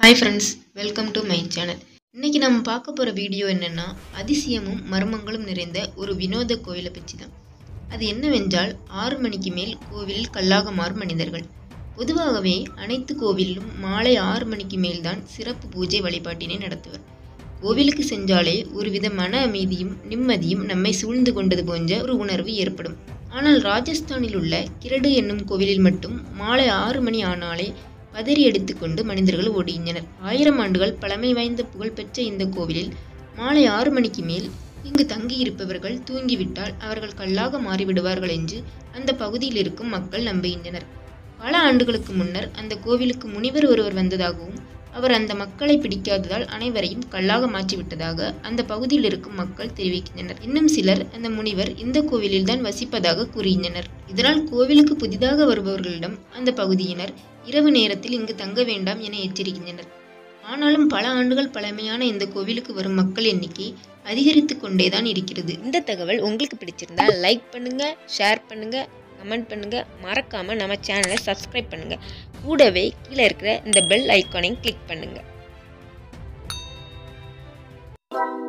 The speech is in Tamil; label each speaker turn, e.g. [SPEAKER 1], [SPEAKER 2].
[SPEAKER 1] hi friends welcome to my channel இன்னைக்கு நம்ம பார்க்க போகிற வீடியோ என்னென்னா அதிசயமும் மர்மங்களும் நிறைந்த ஒரு வினோத கோயிலை பற்றி தான் அது என்னவென்றால் ஆறு மணிக்கு மேல் கோவிலில் கல்லாக மாறும் மனிதர்கள் பொதுவாகவே அனைத்து கோவிலிலும் மாலை ஆறு மணிக்கு மேல்தான் சிறப்பு பூஜை வழிபாட்டினை நடத்துவர் கோவிலுக்கு சென்றாலே ஒருவித மன அமைதியும் நிம்மதியும் நம்மை சூழ்ந்து கொண்டது போன்ற ஒரு உணர்வு ஏற்படும் ஆனால் ராஜஸ்தானில் உள்ள கிரடு என்னும் கோவிலில் மட்டும் மாலை ஆறு மணி ஆனாலே பதறி எடுத்துக்கொண்டு மனிதர்கள் ஓடுகின்றனர் ஆயிரம் ஆண்டுகள் பழமை வாய்ந்த புகழ்பெற்ற இந்த கோவிலில் மாலை ஆறு மணிக்கு மேல் இங்கு தங்கியிருப்பவர்கள் தூங்கிவிட்டால் அவர்கள் கல்லாக மாறிவிடுவார்கள் என்று அந்த பகுதியில் இருக்கும் மக்கள் நம்புகின்றனர் பல ஆண்டுகளுக்கு முன்னர் அந்த கோவிலுக்கு முனிவர் ஒருவர் வந்ததாகவும் அவர் அந்த மக்களை பிடிக்காததால் அனைவரையும் கல்லாக மாற்றிவிட்டதாக அந்த பகுதியில் இருக்கும் மக்கள் தெரிவிக்கின்றனர் இன்னும் சிலர் அந்த முனிவர் இந்த கோவிலில் தான் வசிப்பதாக கூறுகின்றனர் இதனால் கோவிலுக்கு புதிதாக வருபவர்களிடம் அந்த பகுதியினர் இரவு நேரத்தில் இங்கு தங்க வேண்டாம் என எச்சரிக்கின்றனர் ஆனாலும் பல ஆண்டுகள் பழமையான இந்த கோவிலுக்கு வரும் மக்கள் எண்ணிக்கை அதிகரித்து கொண்டேதான் இருக்கிறது
[SPEAKER 2] இந்த தகவல் உங்களுக்கு பிடிச்சிருந்தா லைக் பண்ணுங்க ஷேர் பண்ணுங்க கமெண்ட் பண்ணுங்க மறக்காம நம்ம சேனலை சப்ஸ்கிரைப் பண்ணுங்க கூடவே கீழே இருக்கிற இந்த பெல் ஐக்கானையும் கிளிக் பண்ணுங்க